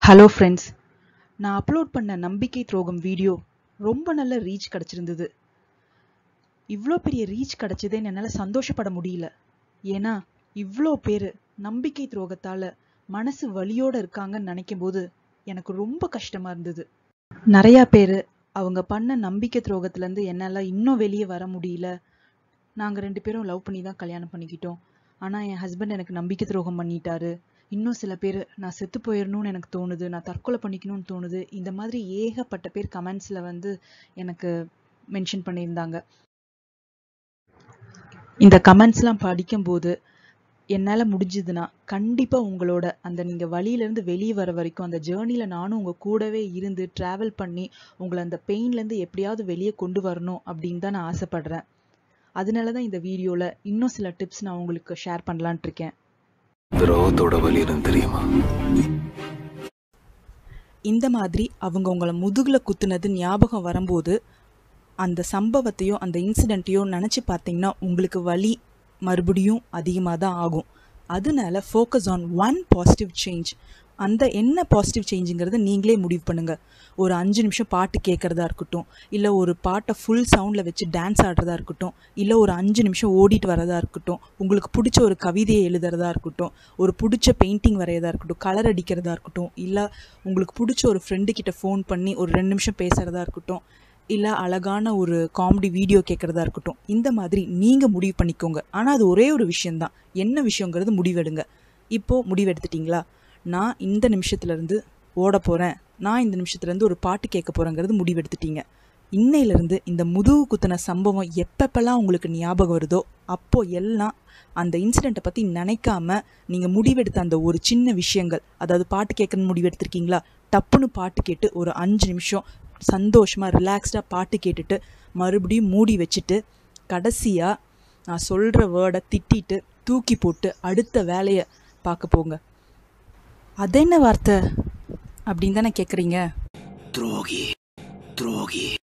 hello friends நான் upload பண்ண நம்பிக்கை துரோகம் வீடியோ ரொம்ப நல்ல ரீச் கிடச்சிருந்தது இவ்வளோ பெரிய ரீச் கிடச்சதேன்னு என்னால் சந்தோஷப்பட முடியல ஏன்னா இவ்வளோ பேர் நம்பிக்கை துரோகத்தால் மனசு வலியோடு இருக்காங்கன்னு நினைக்கும் போது எனக்கு ரொம்ப கஷ்டமாக இருந்தது நிறையா பேர் அவங்க பண்ண நம்பிக்கை துரோகத்துலேருந்து என்னால் இன்னும் வெளியே வர முடியல நாங்கள் ரெண்டு பேரும் லவ் பண்ணி தான் கல்யாணம் பண்ணிக்கிட்டோம் ஆனால் என் ஹஸ்பண்ட் எனக்கு நம்பிக்கை துரோகம் பண்ணிட்டாரு இன்னும் சில பேர் நான் செத்து போயிடணும்னு எனக்கு தோணுது நான் தற்கொலை பண்ணிக்கணும்னு தோணுது இந்த மாதிரி ஏகப்பட்ட பேர் கமெண்ட்ஸில் வந்து எனக்கு மென்ஷன் பண்ணியிருந்தாங்க இந்த கமெண்ட்ஸ்லாம் படிக்கும்போது என்னால் முடிஞ்சதுன்னா கண்டிப்பாக உங்களோட அந்த நீங்கள் வழியிலேருந்து வெளியே வர வரைக்கும் அந்த ஜேர்னியில் நானும் உங்கள் கூடவே இருந்து ட்ராவல் பண்ணி உங்களை அந்த பெயின்லேருந்து எப்படியாவது வெளியே கொண்டு வரணும் அப்படின்னு தான் நான் ஆசைப்படுறேன் அதனால தான் இந்த வீடியோவில் இன்னும் சில டிப்ஸ் நான் உங்களுக்கு ஷேர் பண்ணலான்ட்டு இருக்கேன் துரோகத்தோட வலி என்னன்னு தெரியுமா இந்த மாதிரி அவங்க உங்களை முதுகில் குத்துனது ஞாபகம் வரும்போது அந்த சம்பவத்தையோ அந்த இன்சிடெண்ட்டையோ நினச்சி பார்த்தீங்கன்னா உங்களுக்கு வலி மறுபடியும் அதிகமாக தான் ஆகும் அதனால focus on one positive change அந்த என்ன பாசிட்டிவ் சேஞ்சுங்கிறத நீங்களே முடிவு பண்ணுங்கள் ஒரு அஞ்சு நிமிஷம் பாட்டு கேட்குறதா இருக்கட்டும் இல்லை ஒரு பாட்டை ஃபுல் சவுண்டில் வச்சு டான்ஸ் ஆடுறதா இருக்கட்டும் இல்லை ஒரு அஞ்சு நிமிஷம் ஓடிட்டு வரதா இருக்கட்டும் உங்களுக்கு பிடிச்ச ஒரு கவிதையை எழுதுறதா இருக்கட்டும் ஒரு பிடிச்ச பெயிண்டிங் வரையதா இருக்கட்டும் கலர் அடிக்கிறதா இருக்கட்டும் இல்லை உங்களுக்கு பிடிச்ச ஒரு ஃப்ரெண்டு கிட்ட ஃபோன் பண்ணி ஒரு ரெண்டு நிமிஷம் பேசுகிறதா இருக்கட்டும் இல்லை அழகான ஒரு காமெடி வீடியோ கேட்குறதா இருக்கட்டும் இந்த மாதிரி நீங்கள் முடிவு பண்ணிக்கோங்க ஆனால் அது ஒரே ஒரு விஷயந்தான் என்ன விஷயங்கிறது முடிவெடுங்க இப்போது முடிவெடுத்துட்டிங்களா நான் இந்த நிமிஷத்துலேருந்து ஓட போகிறேன் நான் இந்த நிமிஷத்துலேருந்து ஒரு பாட்டு கேட்க போகிறேங்கிறது முடிவெடுத்துட்டீங்க இன்னையிலேருந்து இந்த முதுகு குத்தின சம்பவம் எப்பப்பெல்லாம் உங்களுக்கு ஞாபகம் வருதோ அப்போது எல்லாம் அந்த இன்சிடெண்ட்டை பற்றி நினைக்காம நீங்கள் முடிவெடுத்த அந்த ஒரு சின்ன விஷயங்கள் அதாவது பாட்டு கேட்கணும்னு முடிவெடுத்திருக்கீங்களா டப்புன்னு பாட்டு கேட்டு ஒரு அஞ்சு நிமிஷம் சந்தோஷமாக ரிலாக்ஸ்டாக பாட்டு கேட்டுட்டு மறுபடியும் மூடி வச்சுட்டு கடைசியாக நான் சொல்கிற வேர்டை திட்டிட்டு தூக்கி போட்டு அடுத்த வேலையை பார்க்க போங்க அது என்ன வார்த்தை அப்படின்னு தானே கேட்குறீங்க துரோகி துரோகி